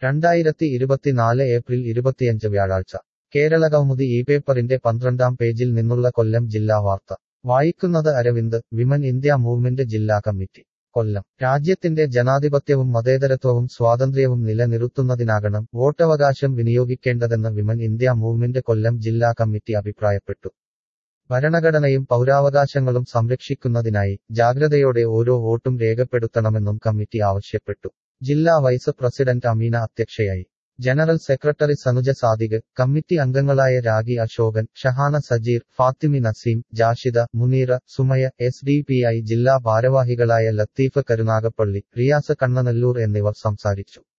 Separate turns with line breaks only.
രണ്ടായിരത്തി ഇരുപത്തിനാല് ഏപ്രിൽ ഇരുപത്തിയഞ്ച് വ്യാഴാഴ്ച കേരളകൗമുദി ഈ പേപ്പറിന്റെ പന്ത്രണ്ടാം പേജിൽ നിന്നുള്ള കൊല്ലം ജില്ലാ വാർത്ത വായിക്കുന്നത് അരവിന്ദ് വിമൻ ഇന്ത്യ മൂവ്മെന്റ് ജില്ലാ കമ്മിറ്റി കൊല്ലം രാജ്യത്തിന്റെ ജനാധിപത്യവും മതേതരത്വവും സ്വാതന്ത്ര്യവും നിലനിർത്തുന്നതിനാകണം വോട്ടവകാശം വിനിയോഗിക്കേണ്ടതെന്ന് വിമൻ ഇന്ത്യ മൂവ്മെന്റ് കൊല്ലം ജില്ലാ കമ്മിറ്റി അഭിപ്രായപ്പെട്ടു ഭരണഘടനയും പൗരാവകാശങ്ങളും സംരക്ഷിക്കുന്നതിനായി ജാഗ്രതയോടെ ഓരോ വോട്ടും രേഖപ്പെടുത്തണമെന്നും കമ്മിറ്റി ആവശ്യപ്പെട്ടു ജില്ലാ വൈസ് പ്രസിഡന്റ് അമീന അധ്യക്ഷയായി general secretary Sanuja Sadiq committee അംഗങ്ങളായ Ragi Ashokan Shahana Sajeer Fathimi Naseem Jashida Muneera Sumaya S D P I ജില്ലാ ഭാരവാഹികളായ ലത്തീഫ് കരുനാഗപ്പള്ളി റിയാസ് കണ്ണനല്ലൂർ എന്നിവർ സംസാരിച്ചു